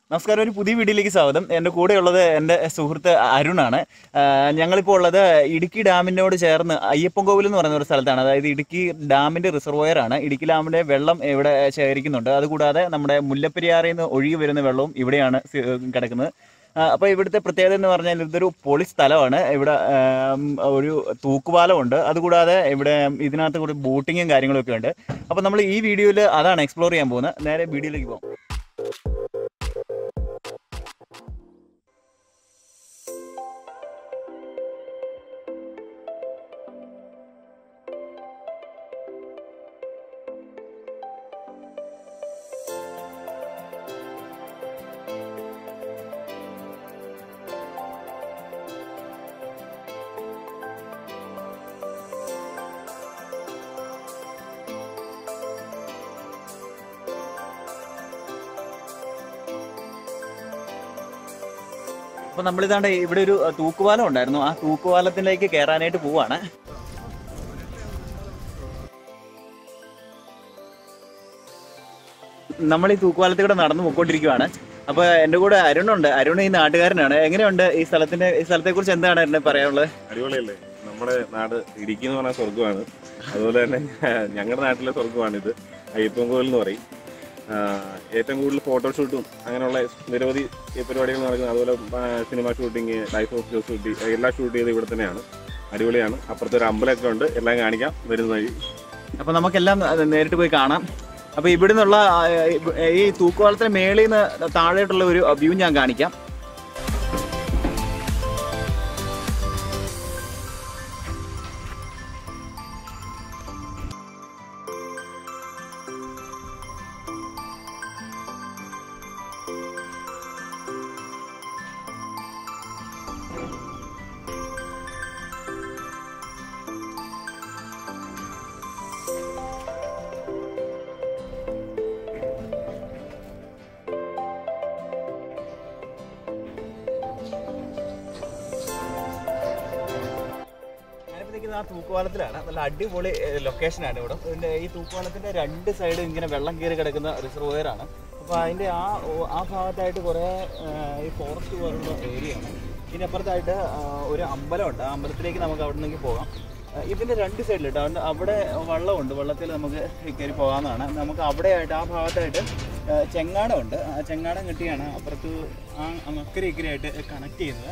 നമസ്കാരം ഒരു പുതിയ വീഡിയോയിലേക്ക് സ്വാഗതം എൻ്റെ കൂടെയുള്ളത് എൻ്റെ സുഹൃത്ത് അരുണാണ് ആ, ഞങ്ങളിപ്പോൾ ഉള്ളത് ഇടുക്കി ഡാമിനോട് ചേർന്ന് അയ്യപ്പൻകോവിൽ എന്ന് പറയുന്ന ഒരു സ്ഥലത്താണ് അതായത് ഇടുക്കി ഡാമിൻ്റെ റിസർവോയറാണ് ഇടുക്കി ഡാമിൻ്റെ വെള്ളം ഇവിടെ ശേഖരിക്കുന്നുണ്ട് അതുകൂടാതെ നമ്മുടെ മുല്ലപ്പെരിയാറിൽ നിന്ന് ഒഴുകി വരുന്ന വെള്ളവും ഇവിടെയാണ് സി- കിടക്കുന്നത് അപ്പോൾ ഇവിടുത്തെ പ്രത്യേകത എന്ന് പറഞ്ഞാൽ ഇതൊരു പൊളി സ്ഥലമാണ് ഇവിടെ ആം, ഒരു തൂക്കുപാലമുണ്ട് അതുകൂടാതെ ഇവിടെ ഇതിനകത്ത് കൂടി ബോട്ടിങ്ങും കാര്യങ്ങളൊക്കെ ഉണ്ട് അപ്പോൾ നമ്മൾ ഈ വീഡിയോയിൽ അതാണ് എക്സ്പ്ലോർ ചെയ്യാൻ പോകുന്നത് നേരെ വീഡിയോയിലേക്ക് പോകാം അപ്പൊ നമ്മളിതാണ്ട് ഇവിടെ ഒരു അഹ്, തൂക്കുപാലം ഉണ്ടായിരുന്നു ആ തൂക്കുപാലത്തിലേക്ക് കയറാനായിട്ട് പോവാണ് നമ്മൾ ഈ തൂക്കുപാലത്തിൽ കൂടെ നടന്നു പോയിക്കൊണ്ടിരിക്കുവാണ് അപ്പൊ എന്റെ കൂടെ അരുണുണ്ട് അരുൺ ഈ നാട്ടുകാരനാണ് എങ്ങനെയുണ്ട് ഈ സ്ഥലത്തിന്റെ ഈ സ്ഥലത്തെ കുറിച്ച് എന്താണ് എന്നെ പറയാനുള്ളത് അടിപൊളിയല്ലേ നമ്മുടെ നാട് ഇടുക്കി എന്ന് പറഞ്ഞാൽ സ്വർഗ്ഗമാണ് അതുപോലെ തന്നെ ഞങ്ങളുടെ നാട്ടിലെ സ്വർഗ്ഗമാണിത് അയ്യപ്പൻകോവിൽ എന്ന് പറയും ആഹ് ഏറ്റവും കൂടുതൽ ഫോട്ടോഷൂട്ടും അങ്ങനെയുള്ള നിരവധി പരിപാടികൾ നടക്കുന്നത് അതുപോലെ cinema shooting life of Josutty എല്ലാം ഷൂട്ട് ചെയ്ത് ഇവിടെ തന്നെയാണ് അടിപൊളിയാണ് അപ്പുറത്ത് ഒരു അമ്പലമൊക്കെ ഉണ്ട് എല്ലാം കാണിക്കാം വരുന്ന വഴി അപ്പൊ നമുക്കെല്ലാം അത് നേരിട്ട് പോയി കാണാം അപ്പൊ ഇവിടെ നിന്നുള്ള ഈ തൂക്കുപാലത്തിന് മേളിൽ നിന്ന് താഴോട്ടുള്ള ഒരു വ്യൂ ഞാൻ കാണിക്കാം ഞാനിപ്പോ നിൽക്കുന്നത് ആ തൂക്കുപാലത്തിലാണ് നല്ല അടിപൊളി ലൊക്കേഷനാണ് ഇവിടെ ഇതിന്റെ ഈ തൂക്കുപാലത്തിന്റെ രണ്ട് സൈഡും ഇങ്ങനെ വെള്ളം കയറി കിടക്കുന്ന റിസർവോയർ ആണ് അപ്പോൾ അതിന്റെ ആ ഓ- ആ ഭാഗത്തായിട്ട് കുറേ ഈ ഫോറസ്റ്റ് പോലുള്ള ഏരിയയാണ് ഇതിന് അപ്പുറത്തായിട്ട് ആ, ഒരു അമ്പലമുണ്ട് ആ അമ്പലത്തിലേക്ക് നമുക്ക് അവിടെ നിന്നെങ്കിൽ പോകാം ആ, ഇതിന്റെ രണ്ട് സൈഡിലിട്ട് അവിടെ അവിടെ വള്ളമുണ്ട് വള്ളത്തിൽ നമുക്ക് കയറി പോകാവുന്നതാണ് നമുക്ക് അവിടെയായിട്ട് ആ ഭാഗത്തായിട്ട് ആ, ചെങ്ങാടമുണ്ട് ആ ചെങ്ങാടം കെട്ടിയാണ് അപ്പുറത്ത് ആ അക്കരെ ഇക്കരെയായിട്ട് കണക്ട് ചെയ്യുന്നത്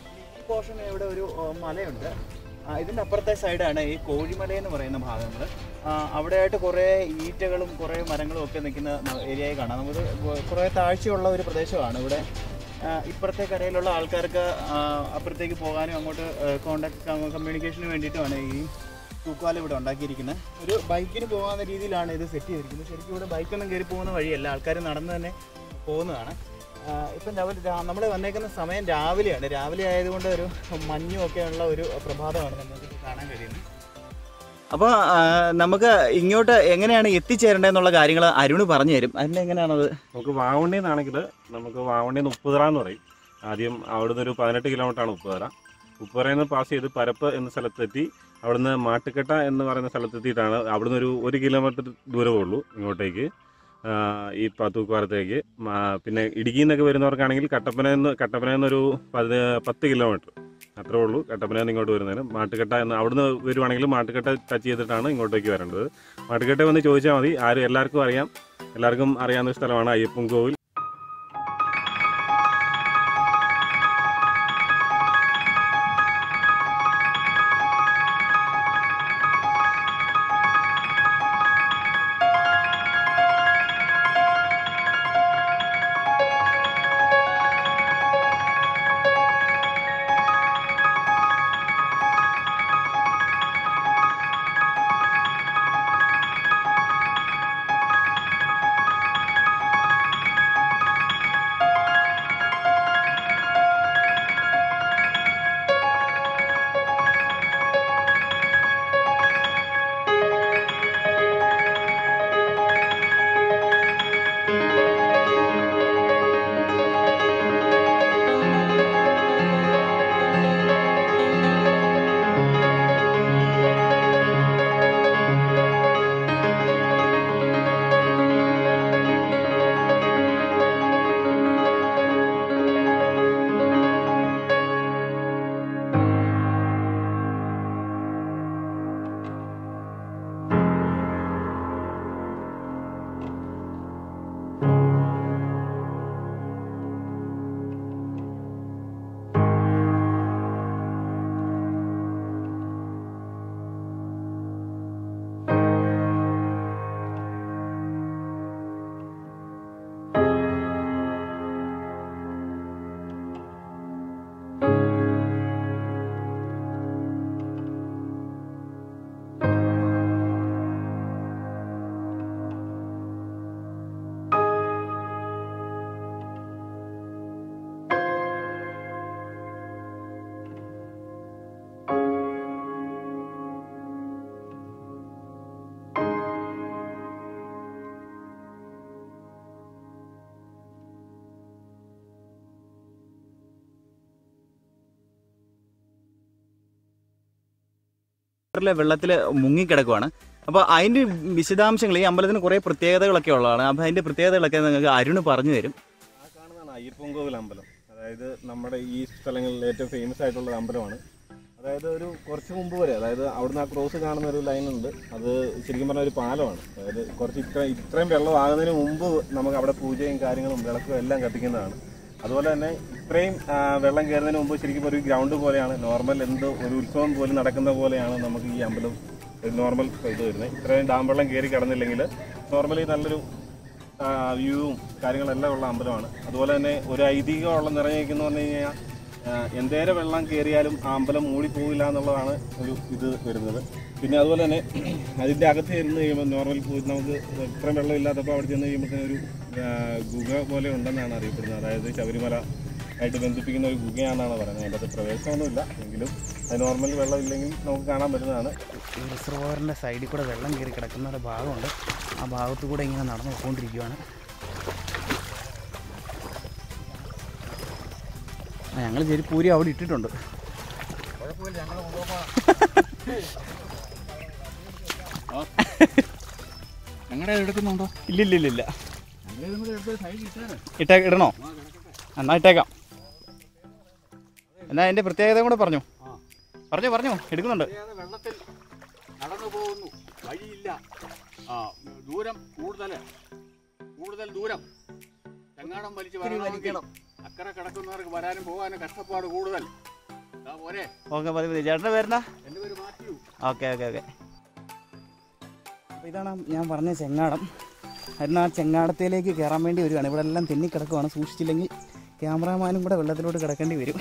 ഈ പോർഷൻ ഇവിടെ ഒരു ആ, മലയുണ്ട് ആ, ഇതിൻ്റെ അപ്പുറത്തെ സൈഡാണ് ഈ കോഴിമല എന്ന് പറയുന്ന ഭാഗങ്ങൾ അവിടെയായിട്ട് കുറേ ഈറ്റകളും കുറേ മരങ്ങളും ഒക്കെ നിൽക്കുന്ന ഏരിയയായി കാണാം നമുക്ക് കുറേ താഴ്ചയുള്ള ഒരു പ്രദേശമാണ് ഇവിടെ ആ, ഇപ്പുറത്തെ കരയിലുള്ള ആൾക്കാർക്ക് ആ, അപ്പുറത്തേക്ക് പോകാനും അങ്ങോട്ട് കോണ്ടാക്ട് കമ്മ്യൂണിക്കേഷന് വേണ്ടിയിട്ടുമാണ് ഈ തൂക്കുവാല ഇവിടെ ഉണ്ടാക്കിയിരിക്കുന്നത് ഒരു ബൈക്കിന് പോകാവുന്ന രീതിയിലാണ് ഇത് സെറ്റ് ചെയ്തിരിക്കുന്നത് ശരിക്കും ഇവിടെ ബൈക്കൊന്നും കയറി പോകുന്ന വഴിയല്ല ആൾക്കാർ നടന്ന് തന്നെ പോകുന്നതാണ് ആഹ് ഇപ്പം രാവിലെ നമ്മൾ വന്നേക്കുന്ന സമയം രാവിലെയാണ് രാവിലെ ആയതുകൊണ്ട് ഒരു മഞ്ഞും ഒക്കെ ഉള്ള ഒരു പ്രഭാതമാണ് നമുക്ക് ഇപ്പോൾ കാണാൻ കഴിയുന്നത് അപ്പോൾ നമുക്ക് ഇങ്ങോട്ട് എങ്ങനെയാണ് എത്തിച്ചേരേണ്ടതെന്നുള്ള കാര്യങ്ങൾ അരുണ് പറഞ്ഞു തരും അതിൻ്റെ എങ്ങനെയാണത് നമുക്ക് വാവണ്ണി നിന്നാണെങ്കിൽ നമുക്ക് വാവണ്ണി നിന്ന് ഉപ്പുതറ എന്ന് പറയും ആദ്യം അവിടുന്ന് ഒരു പതിനെട്ട് കിലോമീറ്ററാണ് ഉപ്പുതറ ഉപ്പുതറയിൽ നിന്ന് പാസ് ചെയ്ത് പരപ്പ് എന്ന സ്ഥലത്തെത്തി അവിടുന്ന് മാട്ടുക്കെട്ട എന്ന് പറയുന്ന സ്ഥലത്തെത്തിയിട്ടാണ് അവിടുന്ന് ഒരു ഒരു കിലോമീറ്റർ ദൂരമേ ഉള്ളൂ ഇങ്ങോട്ടേക്ക് ആ, ഈ പത്തൂക്കുവാരത്തേക്ക് പിന്നെ ഇടുക്കിയിൽ നിന്നൊക്കെ വരുന്നവർക്കാണെങ്കിൽ കട്ടപ്പനയിൽ നിന്ന് കട്ടപ്പനയിൽ നിന്നൊരു പതി പത്ത് കിലോമീറ്റർ അത്രേ ഉള്ളൂ കട്ടപ്പനയിൽ നിന്ന് ഇങ്ങോട്ട് വരുന്നതിന് മാട്ടുക്കെട്ട എന്ന് അവിടുന്ന് വരുവാണെങ്കിൽ മാട്ടുക്കെട്ട ടച്ച് ചെയ്തിട്ടാണ് ഇങ്ങോട്ടേക്ക് വരേണ്ടത് മാട്ടുക്കെട്ട വന്ന് ചോദിച്ചാൽ മതി ആരും എല്ലാവർക്കും അറിയാം എല്ലാവർക്കും അറിയാവുന്ന ഒരു സ്ഥലമാണ് അയ്യപ്പൻ കോവിൽ റിസർവോയറിലെ വെള്ളത്തിൽ മുങ്ങിക്കിടക്കുവാണ് അപ്പോൾ അതിൻ്റെ വിശദാംശങ്ങൾ ഈ അമ്പലത്തിന് കുറേ പ്രത്യേകതകളൊക്കെ ഉള്ളതാണ് അപ്പോൾ അതിൻ്റെ പ്രത്യേകതകളൊക്കെ നിങ്ങൾക്ക് അരുണ് പറഞ്ഞു തരും ആ കാണുന്നതാണ് അയ്യപ്പൻകോവിൽ അമ്പലം അതായത് നമ്മുടെ ഈ സ്ഥലങ്ങളിൽ ഏറ്റവും ഫേമസ് ആയിട്ടുള്ള ഒരു അമ്പലമാണ് അതായത് ഒരു കുറച്ച് മുമ്പ് വരെ അതായത് അവിടുന്ന് ആ ക്രോസ് കാണുന്ന ഒരു ലൈൻ ഉണ്ട് അത് ശരിക്കും പറഞ്ഞ ഒരു പാലമാണ് അതായത് കുറച്ച് ഇത്ര ഇത്രയും വെള്ളം ആകുന്നതിന് മുമ്പ് നമുക്ക് അവിടെ പൂജയും കാര്യങ്ങളും വിളക്കും എല്ലാം കത്തിക്കുന്നതാണ് അതുപോലെ തന്നെ ഇത്രയും ആ, വെള്ളം കയറുന്നതിന് മുമ്പ് ശരിക്കും ഒരു ഗ്രൗണ്ട് പോലെയാണ് നോർമൽ എന്ത് ഒരു ഉത്സവം പോലും നടക്കുന്ന പോലെയാണ് നമുക്ക് ഈ അമ്പലം ഒരു നോർമൽ ഇത് വരുന്നത് ഇത്രയും ഡാം വെള്ളം കയറി കിടന്നില്ലെങ്കിൽ നോർമലി നല്ലൊരു ആ, വ്യൂവും കാര്യങ്ങളെല്ലാം ഉള്ള അമ്പലമാണ് അതുപോലെ തന്നെ ഒരു ഐതിഹ്യമുള്ള നിറഞ്ഞിരിക്കുന്നു പറഞ്ഞു കഴിഞ്ഞാൽ ആ, എന്തേരം വെള്ളം കയറിയാലും ആ അമ്പലം മൂടിപ്പോവില്ല എന്നുള്ളതാണ് ഒരു ഇത് വരുന്നത് പിന്നെ അതുപോലെ തന്നെ അതിൻ്റെ അകത്ത് ചെന്ന് കഴിയുമ്പോൾ നോർമൽ നമുക്ക് ഇത്രയും വെള്ളം ഇല്ലാത്തപ്പോൾ അവിടെ ചെന്ന് കഴിയുമ്പോഴത്തേനും ഒരു ആ, ഗുഹ പോലെ ഉണ്ടെന്നാണ് അറിയപ്പെടുന്നത് അതായത് ശബരിമല ആയിട്ട് ബന്ധിപ്പിക്കുന്ന ഒരു ഗുഹയാണെന്നാണ് പറയുന്നത് അതിൻ്റെ അകത്ത് പ്രവേശനമൊന്നുമില്ല എങ്കിലും അത് നോർമൽ വെള്ളം ഇല്ലെങ്കിൽ നമുക്ക് കാണാൻ പറ്റുന്നതാണ് ഈ റിസർവോയറിൻ്റെ സൈഡിൽ കൂടെ വെള്ളം കയറി കിടക്കുന്ന ഒരു ഭാഗമുണ്ട് ആ ഭാഗത്തു കൂടെ ഇങ്ങനെ നടന്നു പോയിക്കൊണ്ടിരിക്കുകയാണ് ഞങ്ങൾ ചെരുപ്പൂരി അവിടെ ഇട്ടിട്ടുണ്ട് ഞങ്ങളുടെ എടുക്കുന്നുണ്ടോ ഇല്ല ഇല്ല ഇല്ല ഇല്ല ഇട്ടേ ഇടണോ എന്നാ ഇട്ടേക്കാം എന്നാ അതിൻ്റെ പ്രത്യേകത കൂടെ പറഞ്ഞു പറഞ്ഞു പറഞ്ഞു എടുക്കുന്നുണ്ട് വെള്ളത്തിൽ നടന്നു പോകുന്നു വഴിയില്ല ആ ദൂരം കൂടുതൽ കൂടുതൽ ദൂരം ചെങ്ങാടം വലിച്ച് വരണമെങ്കിൽ അക്കരെ കിടക്കുന്നവർക്ക് വരാനും പോകാനും കഷ്ടപ്പാട് കൂടുതൽ ദാ പോരെ ഓക്കെ മതി മതി ചേട്ടൻ്റെ പേരെന്നാ എൻ്റെ പേര് മാത്യു ഓക്കെ ഓക്കെ ഓക്കെ അപ്പോൾ ഇതാണ് ഞാൻ പറഞ്ഞ ചെങ്ങാടം അതിന് ആ ചെങ്ങാടത്തിലേക്ക് കയറാൻ വേണ്ടി വരികയാണ് ഇവിടെ എല്ലാം തെന്നി കിടക്കുവാണ് സൂക്ഷിച്ചില്ലെങ്കിൽ ക്യാമറാമാനും കൂടെ വെള്ളത്തിലോട്ട് കിടക്കേണ്ടി വരും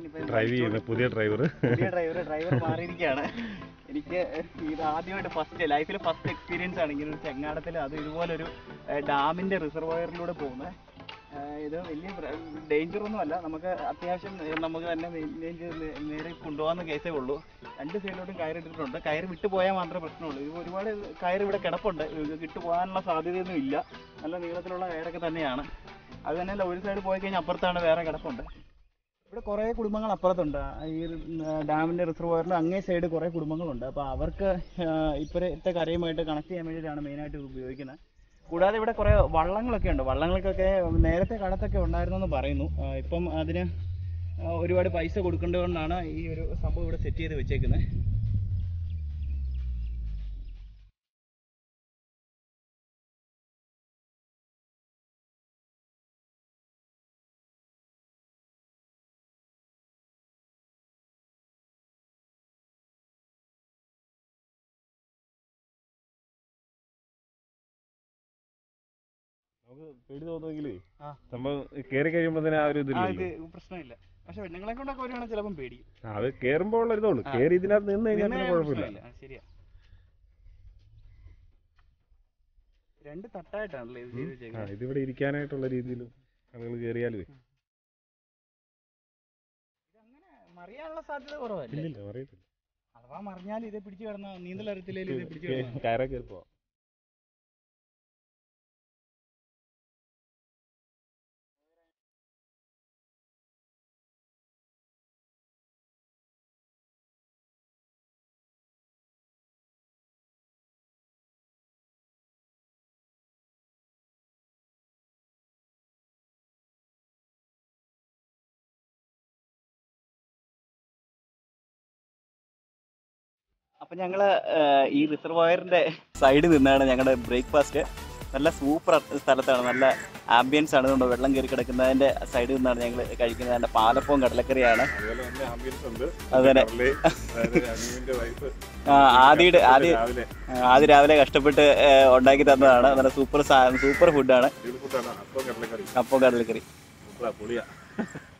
ഇനിയിപ്പോ ഡ്രൈവ് ചെയ്യുന്ന പുതിയ ഡ്രൈവർ പുതിയ ഡ്രൈവർ ഡ്രൈവർ മാറിയിരിക്കുകയാണ് എനിക്ക് ഇത് ആദ്യമായിട്ട് ഫസ്റ്റ് ലൈഫിൽ ഫസ്റ്റ് എക്സ്പീരിയൻസ് ആണ് ഇങ്ങനെ ഒരു ചെങ്ങാടത്തിൽ അത് ഇതുപോലൊരു ഡാമിന്റെ റിസർവോയറിലൂടെ പോകുന്നത് ഇത് വലിയ ഡേഞ്ചർ ഒന്നും അല്ല നമുക്ക് അത്യാവശ്യം ഏ, നമുക്ക് തന്നെ മെയിൻറ്റെയിൻ ചെയ്ത് നേ- നേരെ കൊണ്ടുപോകാവുന്ന കേസേ ഉള്ളൂ രണ്ട് സൈഡിലോട്ടും കയറിട്ടിട്ടുണ്ട് കയറ് വിട്ടു പോയാൽ മാത്രമേ പ്രശ്നമുള്ളൂ ഇത് ഒരുപാട് കയറ് ഇവിടെ കിടപ്പുണ്ട് ഇത് വിട്ടു പോകാനുള്ള സാധ്യതയൊന്നും ഇല്ല നല്ല നീളത്തിലുള്ള കയറൊക്കെ തന്നെയാണ് അത് തന്നെയല്ല ഒരു സൈഡ് പോയി കഴിഞ്ഞാൽ അപ്പുറത്താണ് വേറെ കിടപ്പുണ്ട് ഇവിടെ കുറേ കുടുംബങ്ങൾ അപ്പുറത്തുണ്ട് ഈ ഡാമിന്റെ റിസർവോയറിന്റെ അങ്ങേ സൈഡ് കുറേ കുടുംബങ്ങളുണ്ട് അപ്പോൾ അവർക്ക് ആഹ് ഇപ്പോഴത്തെ കരയുമായിട്ട് കണക്ട് ചെയ്യാൻ വേണ്ടിയിട്ടാണ് മെയിനായിട്ട് ഇത് ഉപയോഗിക്കുന്നത് കൂടാതെ ഇവിടെ കുറേ വള്ളങ്ങളൊക്കെ ഉണ്ട് വള്ളങ്ങൾക്കൊക്കെ നേരത്തെ കാലത്തൊക്കെ ഉണ്ടായിരുന്നെന്ന് പറയുന്നു ആഹ് ഇപ്പം അതിന് ആഹ് ഒരുപാട് പൈസ കൊടുക്കേണ്ടതുകൊണ്ടാണ് ഈ ഒരു സംഭവം ഇവിടെ സെറ്റ് ചെയ്ത് വെച്ചേക്കുന്നത് നമുക്ക് പേടി തോന്നുമെങ്കിലേ ആ. സംഭവം കയറി കഴിയുമ്പോൾ തന്നെ ആ ഒരു ആ ഇത് ഇതില്ലല്ലോ പ്രശ്നമില്ല പക്ഷെ പെണ്ണുങ്ങളെ കൊണ്ടൊക്കെ വരുവാണെങ്കിൽ ചിലപ്പം പേടിയും ആ, അത് കയറുമ്പോൾ ഉള്ള ഇതുള്ളൂ ആ. കയറി ഇതിനകത്ത് നിന്ന് കഴിഞ്ഞാൽ നിന്ന് പിന്നെ കഴിഞ്ഞാൽ കുഴപ്പമില്ല പ്രശ്നമില്ല. ആ, ശരിയാ രണ്ട് തട്ടായിട്ടാണല്ലേ ഇത് ചെയ്ത് ആ വെച്ചേക്കുന്നത് ഇതിവിടെ ഇരിക്കാനായിട്ടുള്ള രീതിയിലും ആളുകൾ കയറിയാലും അങ്ങനെ മറിയാനുള്ള സാധ്യത കുറവല്ലേ ഇല്ലില്ല അറിയത്തില്ല അഥവാ മറിഞ്ഞാൽ ഇതേ പിടിച്ചു കിടന്ന നീന്തൽ അറിയത്തില്ലെങ്കിൽ ഇതേ പിടിച്ചു കിടന്ന കയറാ കയറി പോവാം അപ്പം ഞങ്ങൾ ഈ റിസർവോയറിന്റെ സൈഡിൽ നിന്നാണ് ഞങ്ങളുടെ ബ്രേക്ക്ഫാസ്റ്റ് നല്ല സൂപ്പർ സ്ഥലത്താണ് നല്ല ആംബിയൻസ് ആണ് അതുകൊണ്ട് വെള്ളം കയറി കിടക്കുന്നതിന്റെ സൈഡിൽ നിന്നാണ് ഞങ്ങൾ കഴിക്കുന്നത് അതിന്റെ പാലപ്പവും കടലക്കറിയാണ് അതുപോലെ നല്ല ആംബിയൻസ് ഉണ്ട് അതുതന്നെ. കടലില്, അതായത് അനുവിന്റെ വൈഫ് ആ, ആദിയുടെ ആദ്യ രാവിലെ ആദ്യം രാവിലെ കഷ്ടപ്പെട്ട് ആ, ഉണ്ടാക്കി തന്നതാണ് നല്ല സൂപ്പർ സൂപ്പർ ഫുഡാണ് ഫുഡാണ് അപ്പം കടലക്കറി അപ്പം കടലക്കറി സൂപ്പറാ പൊളിയാ